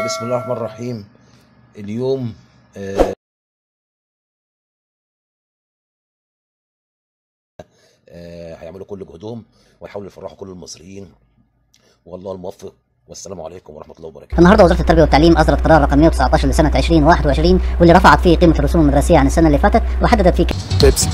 بسم الله الرحمن الرحيم اليوم آه، آه، هيعملوا كل جهدهم ويحاولوا يفرحوا كل المصريين والله الموفق والسلام عليكم ورحمة الله وبركاته النهارده وزاره التربيه والتعليم اصدرت قرار رقم 119 لسنه 2021 واللي رفعت فيه قيمه الرسوم المدرسيه عن السنه اللي فاتت وحددت فيه بيبسي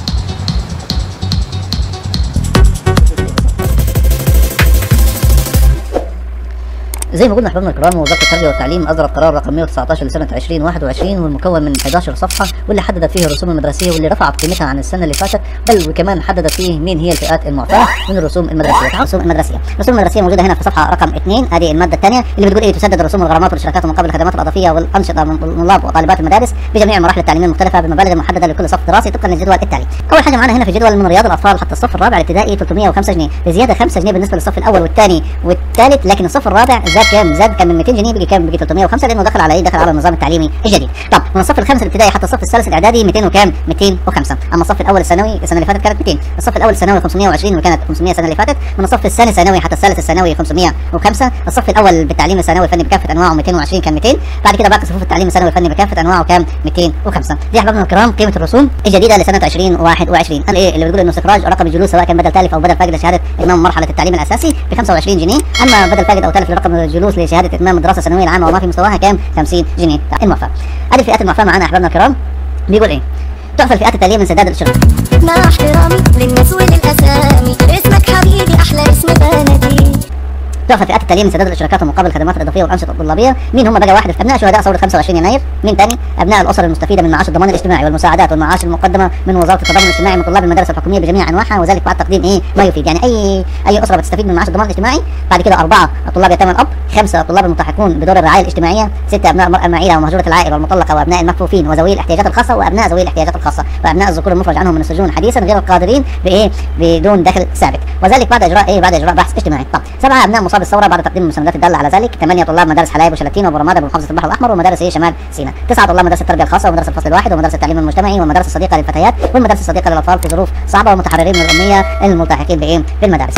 زي ما قلنا احبابنا الكرام وزاره التربيه والتعليم اصدرت قرار رقم 119 لسنه 2021 والمكون من 11 صفحه واللي حددت فيه الرسوم المدرسيه واللي رفعت قيمتها عن السنه اللي فاتت بل وكمان حددت فيه مين هي الفئات المعفاه من الرسوم المدرسيه الرسوم المدرسيه الرسوم المدرسيه موجوده هنا في صفحه رقم 2 هذه الماده الثانيه اللي بتقول ايه تسدد الرسوم والغرامات والاشتراكات ومقابل الخدمات الاضافيه والانشطه من طلاب وطالبات المدارس بجميع المراحل التعليميه المختلفه بمبالغ محدده لكل صف دراسي طبقا للجدول التالي اول حاجه معانا هنا في الجدول من رياض الاطفال حتى الصف الرابع الابتدائي 305 جنيه بزياده 5 جنيه بالنسبه للصف الاول والثاني والثالث لكن الصف الرابع زاد كام زاد كان من 200 جنيه بقي كام بقي 305 لانه دخل على ايه دخل على النظام التعليمي الجديد طب من الصف الخامس الابتدائي حتى الصف الثالث الاعدادي 200 وكام 205 اما الصف الاول الثانوي السنه اللي فاتت كانت 200 الصف الاول الثانوي 520 وكانت 500 السنه اللي فاتت من الصف الثاني الثانوي حتى الثالث الثانوي 505 الصف الاول بالتعليم الثانوي الفني بكافه انواعه 220 كان 200 بعد كده باقي صفوف التعليم الثانوي الفني بكافه انواعه كام 205 دي يا احبابنا الكرام قيمه الرسوم الجديده لسنه 2021 قال ايه اللي بتقول انه استخراج رقم الجلوس سواء كان بدل ثالث او بدل فاقد لشهاده اتمام مرحله التعليم الاساسي ب 25 جنيه اما بدل فاقد او ثالث لرقم الجلوس لشهاده اتمام الدراسه الثانويه العامه وما في مستواها كام 50 جنيه الموافقه هذه الفئات الموافقه معانا احبابنا الكرام بيقول ايه تعفى الفئات التاليه من سداد الاشتراك مع احترامي للناس وللاسامي اسمك حبيبي احلى اسم بلدي تعفى الفئات التاليه من سداد الاشتراكات ومقابل الخدمات الاضافيه والانشطه الطلابيه مين هم بقى واحد ابناء شهداء ثوره 25 يناير مين تاني ابناء الاسر المستفيده من معاش الضمان الاجتماعي والمساعدات والمعاش المقدمه من وزاره التضامن الاجتماعي من طلاب المدارس الحكوميه بجميع انواعها وذلك بعد تقديم ايه ما يفيد يعني اي اي اسره بتستفيد من معاش الضمان الاجتماعي بعد كده اربعه طلاب يتامى الاب خمسه طلاب الملتحقون بدور الرعايه الاجتماعيه سته ابناء المراه المعيله ومهجوره العائله والمطلقه وابناء المكفوفين وذوي الاحتياجات الخاصه وابناء ذوي الاحتياجات الخاصه وابناء الذكور المفرج عنهم من السجون حديثا غير القادرين بايه بدون دخل ثابت وذلك بعد اجراء ايه بعد اجراء بحث اجتماعي طب سبعه ابناء مصاب الثوره بعد تقديم المساندات الداله على ذلك ثمانيه طلاب مدارس حلايب وشلاتين وبرماده بمحافظه البحر الاحمر ومدارس ايه شمال سيناء تسعه طلاب مدارس التربيه الخاصه ومدارس الفصل الواحد ومدارس التعليم المجتمعي والمدارس الصديقه للفتيات والمدارس الصديقه للاطفال في ظروف صعبه ومتحررين من الاميه الملتحقين بايه بالمدارس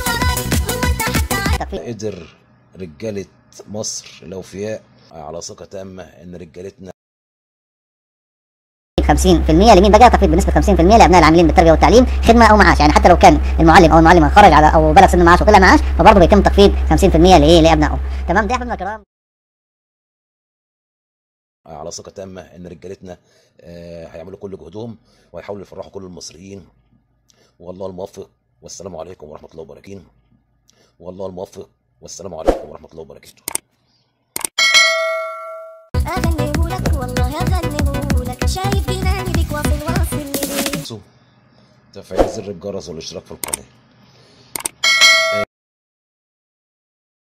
قدر رجالة مصر الأوفياء على ثقة تامة إن رجالتنا 50% لمين بقى تخفيض بنسبه 50% لابناء العاملين بالتربيه والتعليم خدمه او معاش يعني حتى لو كان المعلم او المعلمه خرج على او بلغ سن المعاش وطلع معاش فبرضه بيتم تخفيض 50% لايه لابنائه تمام ده يا احبابنا الكرام على ثقة تامة إن رجالتنا آه، هيعملوا كل جهدهم ويحاولوا يفرحوا كل المصريين والله الموفق والسلام عليكم ورحمة الله وبركاته والله الموفق والسلام عليكم ورحمة الله وبركاته اغنيهولك والله اغنيهولك شايف جناني بيك واصل واصل ليك تفعيل زر الجرس والاشتراك في القناة